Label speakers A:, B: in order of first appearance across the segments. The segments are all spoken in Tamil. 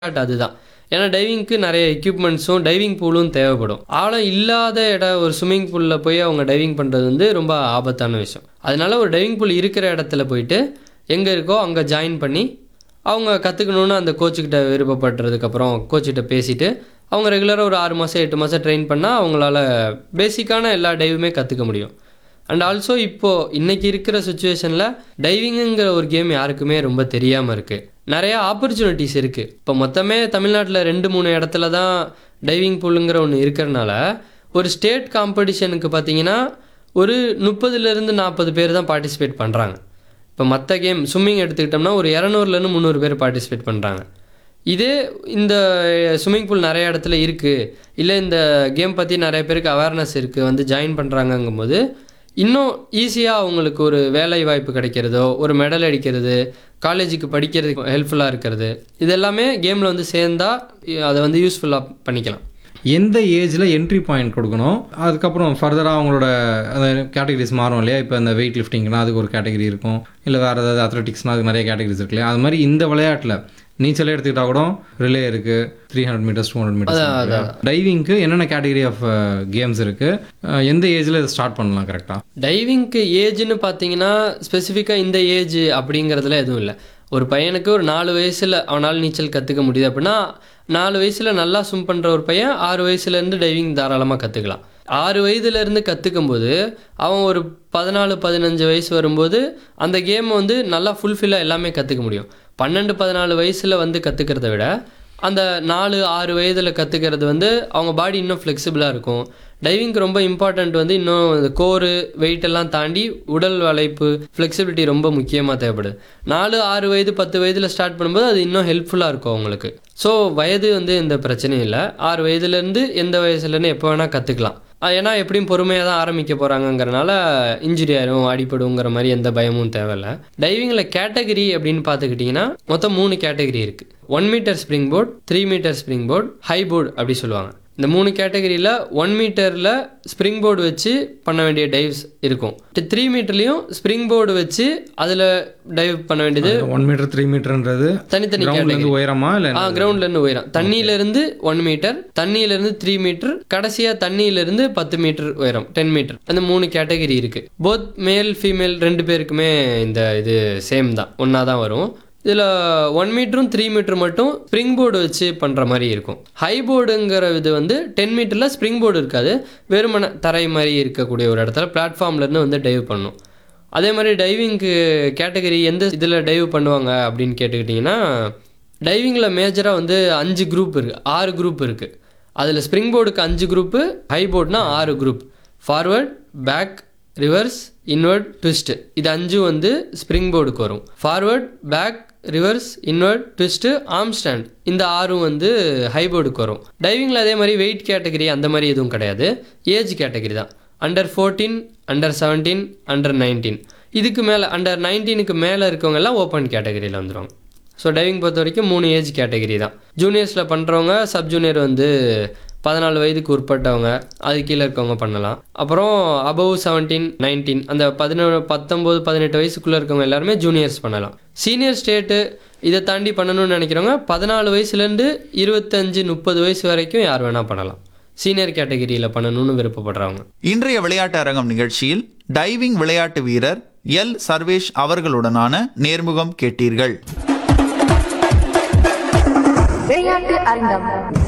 A: விளையாட்டு அதுதான் ஏன்னா டைவிங்க்கு நிறைய எக்யூப்மெண்ட்ஸும் டைவிங் பூலும் தேவைப்படும் ஆழம் இல்லாத இடம் ஒரு ஸ்விம்மிங் பூலில் போய் அவங்க டைவிங் பண்ணுறது வந்து ரொம்ப ஆபத்தான விஷயம் அதனால ஒரு டைவிங் பூல் இருக்கிற இடத்துல போயிட்டு எங்கே இருக்கோ அங்கே ஜாயின் பண்ணி அவங்க கற்றுக்கணுன்னு அந்த கோச்சுக்கிட்ட விருப்பப்படுறதுக்கப்புறம் கோச்சுக்கிட்ட பேசிட்டு அவங்க ரெகுலராக ஒரு ஆறு மாதம் எட்டு மாதம் ட்ரெயின் பண்ணால் அவங்களால பேசிக்கான எல்லா டைவுமே கற்றுக்க முடியும் அண்ட் ஆல்சோ இப்போது இன்னைக்கு இருக்கிற சுச்சுவேஷனில் டைவிங்குங்கிற ஒரு கேம் யாருக்குமே ரொம்ப தெரியாமல் இருக்குது நிறையா ஆப்பர்ச்சுனிட்டிஸ் இருக்குது இப்போ மொத்தமே தமிழ்நாட்டில் ரெண்டு மூணு இடத்துல தான் டைவிங் பூலுங்கிற ஒன்று இருக்கிறனால ஒரு ஸ்டேட் காம்படிஷனுக்கு பார்த்தீங்கன்னா ஒரு முப்பதுலேருந்து நாற்பது பேர் தான் பார்ட்டிசிபேட் பண்ணுறாங்க இப்போ மற்ற கேம் ஸ்விம்மிங் எடுத்துக்கிட்டோம்னா ஒரு இரநூறுலேருந்து முந்நூறு பேர் பார்ட்டிசிபேட் பண்ணுறாங்க இதே இந்த ஸ்விம்மிங் பூல் நிறைய இடத்துல இருக்குது இல்லை இந்த கேம் பற்றி நிறைய பேருக்கு அவேர்னஸ் இருக்குது வந்து ஜாயின் பண்ணுறாங்கங்கும்போது இன்னும் ஈஸியாக அவங்களுக்கு ஒரு வேலை வாய்ப்பு கிடைக்கிறதோ ஒரு மெடல் அடிக்கிறது காலேஜுக்கு படிக்கிறதுக்கு ஹெல்ப்ஃபுல்லாக இருக்கிறது இது எல்லாமே கேமில் வந்து சேர்ந்தா அதை வந்து யூஸ்ஃபுல்லாக பண்ணிக்கலாம்
B: எந்த ஏஜில் என்ட்ரி பாயிண்ட் கொடுக்கணும் அதுக்கப்புறம் ஃபர்தராக அவங்களோட அந்த கேட்டகரிஸ் மாறும் இல்லையா இப்போ இந்த வெயிட் லிஃப்டிங்னா அதுக்கு ஒரு கேட்டகரி இருக்கும் இல்லை வேறு ஏதாவது அத்லெட்டிக்ஸ்னால் அதுக்கு நிறைய கேட்டகரிஸ் இருக்கு இல்லையா அது மாதிரி இந்த விளையாட்டில் நீச்சலே எடுத்துக்கிட்டா கூட ரிலே இருக்குது three hundred metres two hundred metres டைவிங்க்கு என்னென்ன கேட்டகரி ஆஃப் கேம்ஸ் இருக்குது எந்த ஏஜில் இதை ஸ்டார்ட் பண்ணலாம் கரெக்டாக
A: டைவிங்க்கு ஏஜ்னு பார்த்தீங்கன்னா ஸ்பெசிஃபிக்காக இந்த ஏஜ் அப்படிங்கிறதுல எதுவும் இல்லை ஒரு பையனுக்கு ஒரு நாலு வயசில் அவனால் நீச்சல் கற்றுக்க முடியுது அப்படின்னா நாலு வயசில் நல்லா ஸ்விம் பண்ணுற ஒரு பையன் ஆறு வயசுலேருந்து டைவிங் தாராளமாக கற்றுக்கலாம் ஆறு வயதுலேருந்து கற்றுக்கும் போது அவன் ஒரு பதினாலு பதினஞ்சு வயசு வரும்போது அந்த கேமை வந்து நல்லா ஃபுல்ஃபில்லாக எல்லாமே கற்றுக்க முடியும் பன்னெண்டு பதினாலு வயசில் வந்து கற்றுக்கிறத விட அந்த நாலு ஆறு வயதில் கற்றுக்கிறது வந்து அவங்க பாடி இன்னும் ஃப்ளெக்சிபிளாக இருக்கும் டைவிங்க்கு ரொம்ப இம்பார்ட்டண்ட் வந்து இன்னும் இந்த கோரு வெயிட் எல்லாம் தாண்டி உடல் வளைப்பு ஃப்ளெக்சிபிலிட்டி ரொம்ப முக்கியமாக தேவைப்படுது நாலு ஆறு வயது பத்து வயதில் ஸ்டார்ட் பண்ணும்போது அது இன்னும் ஹெல்ப்ஃபுல்லாக இருக்கும் அவங்களுக்கு ஸோ வயது வந்து எந்த பிரச்சனையும் இல்லை ஆறு வயதுலேருந்து எந்த வயசுலேருந்து எப்போ வேணால் கற்றுக்கலாம் ஏன்னா எப்படியும் பொறுமையாக தான் ஆரம்பிக்க போகிறாங்கங்கிறனால இன்ஜுரி ஆயிரும் அடிபடுங்கிற மாதிரி எந்த பயமும் தேவையில்ல டைவிங்கில் கேட்டகரி அப்படின்னு பார்த்துக்கிட்டிங்கன்னா மொத்தம் மூணு கேட்டகரி இருக்குது one metre spring board three metre spring board high board அப்படி சொல்லுவாங்க இந்த மூணு கேட்டகரியில் ஒன் மீட்டரில் ஸ்ப்ரிங் போர்டு வச்சு பண்ண வேண்டிய டைவ்ஸ் இருக்கும் த்ரீ மீட்டர்லேயும் ஸ்ப்ரிங் போர்டு வச்சு அதில் டைவ் பண்ண வேண்டியது
B: ஒன் மீட்டர் த்ரீ மீட்டர்ன்றது
A: தனித்தனி
B: கிரவுண்ட்லேருந்து உயரமா இல்லை
A: ஆ கிரவுண்ட்ல இருந்து உயரம் தண்ணியில இருந்து ஒன் மீட்டர் தண்ணியில இருந்து த்ரீ மீட்டர் கடைசியா தண்ணியில இருந்து பத்து மீட்டர் உயரம் டென் மீட்டர் அந்த மூணு கேட்டகரி இருக்கு போத் மேல் ஃபீமேல் ரெண்டு பேருக்குமே இந்த இது சேம் தான் ஒன்றா தான் வரும் இதில் ஒன் மீட்டரும் த்ரீ மீட்டர் மட்டும் ஸ்ப்ரிங் போர்டு வச்சு பண்ணுற மாதிரி இருக்கும் ஹை போர்டுங்கிற இது வந்து டென் மீட்டரில் ஸ்ப்ரிங் போர்டு இருக்காது வெறுமன தரை மாதிரி இருக்கக்கூடிய ஒரு இடத்துல பிளாட்ஃபார்ம்லேருந்து வந்து டைவ் பண்ணணும் அதே மாதிரி டைவிங்க்கு கேட்டகரி எந்த இதில் டைவ் பண்ணுவாங்க அப்படின்னு கேட்டுக்கிட்டிங்கன்னா டைவிங்கில் மேஜராக வந்து அஞ்சு குரூப் இருக்குது ஆறு குரூப் இருக்குது அதில் ஸ்ப்ரிங் போர்டுக்கு அஞ்சு குரூப்பு ஹை போர்ட்னா ஆறு group forward back reverse invert twist இது அஞ்சும் வந்து ஸ்ப்ரிங் போர்டுக்கு வரும் forward back reverse invert twist arm stand இந்த ஆறும் வந்து ஹை போர்டுக்கு வரும் டைவிங்கில் அதே மாதிரி வெயிட் கேட்டகரி அந்த மாதிரி எதுவும் கிடையாது ஏஜ் கேட்டகரி தான் under fourteen under seventeen under nineteen இதுக்கு மேலே அண்டர் நைன்டீனுக்கு மேலே இருக்கவங்க எல்லாம் ஓப்பன் கேட்டகரியில் வந்துடுவாங்க ஸோ டைவிங் பொறுத்த வரைக்கும் மூணு ஏஜ் கேட்டகரி தான் ஜூனியர்ஸில் பண்ணுறவங்க சப் ஜூனியர் வந்து பதினாலு வயதுக்கு உட்பட்டவங்க அது கீழே இருக்கவங்க பண்ணலாம் அப்புறம் அபவ் செவன்டீன் நைன்டீன் அந்த பதினேழு பத்தொம்போது பதினெட்டு வயசுக்குள்ளே இருக்கவங்க எல்லாருமே ஜூனியர்ஸ் பண்ணலாம் சீனியர் ஸ்டேட்டு இதை தாண்டி பண்ணணும்னு நினைக்கிறவங்க பதினாலு வயசுலேருந்து இருபத்தஞ்சு முப்பது வயசு வரைக்கும் யார் வேணால் பண்ணலாம் சீனியர் கேட்டகரியில் பண்ணணும்னு விருப்பப்படுறவங்க
C: இன்றைய விளையாட்டு அரங்கம் நிகழ்ச்சியில் டைவிங் விளையாட்டு வீரர் எல் சர்வேஷ் அவர்களுடனான நேர்முகம் கேட்டீர்கள்
D: விளையாட்டு அரங்கம்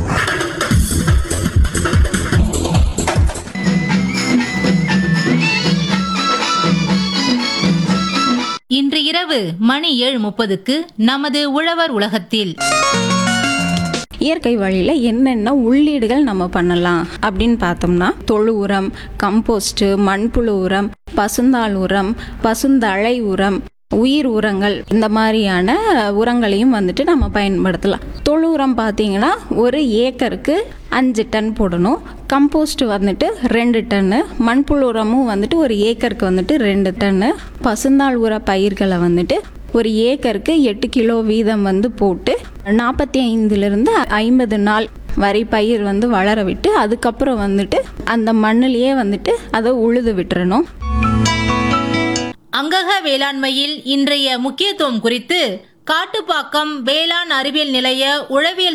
E: இன்று இரவு மணி ஏழு முப்பதுக்கு நமது உழவர் உலகத்தில்
F: இயற்கை வழியில் என்னென்ன உள்ளீடுகள் நம்ம பண்ணலாம் அப்படின்னு பார்த்தோம்னா தொழு உரம் கம்போஸ்ட் மண்புழு உரம் பசுந்தாள் உரம் பசுந்தழை உரம் உயிர் உரங்கள் இந்த மாதிரியான உரங்களையும் வந்துட்டு நம்ம பயன்படுத்தலாம் தொழு உரம் பார்த்தீங்கன்னா ஒரு ஏக்கருக்கு அஞ்சு டன் போடணும் கம்போஸ்ட் வந்துட்டு ரெண்டு டன்னு மண்புழு உரமும் வந்துட்டு ஒரு ஏக்கருக்கு வந்துட்டு ரெண்டு டன்னு பசுந்தாள் உர பயிர்களை வந்துட்டு ஒரு ஏக்கருக்கு எட்டு கிலோ வீதம் வந்து போட்டு நாற்பத்தி ஐந்துலேருந்து ஐம்பது நாள் வரை பயிர் வந்து வளர விட்டு அதுக்கப்புறம் வந்துட்டு அந்த மண்ணிலேயே வந்துட்டு அதை உழுது விட்டுறணும்
E: அங்கக வேளாண்மையில் இன்றைய முக்கியத்துவம் குறித்து காட்டுப்பாக்கம் வேளாண் அறிவியல் நிலைய உழவியல்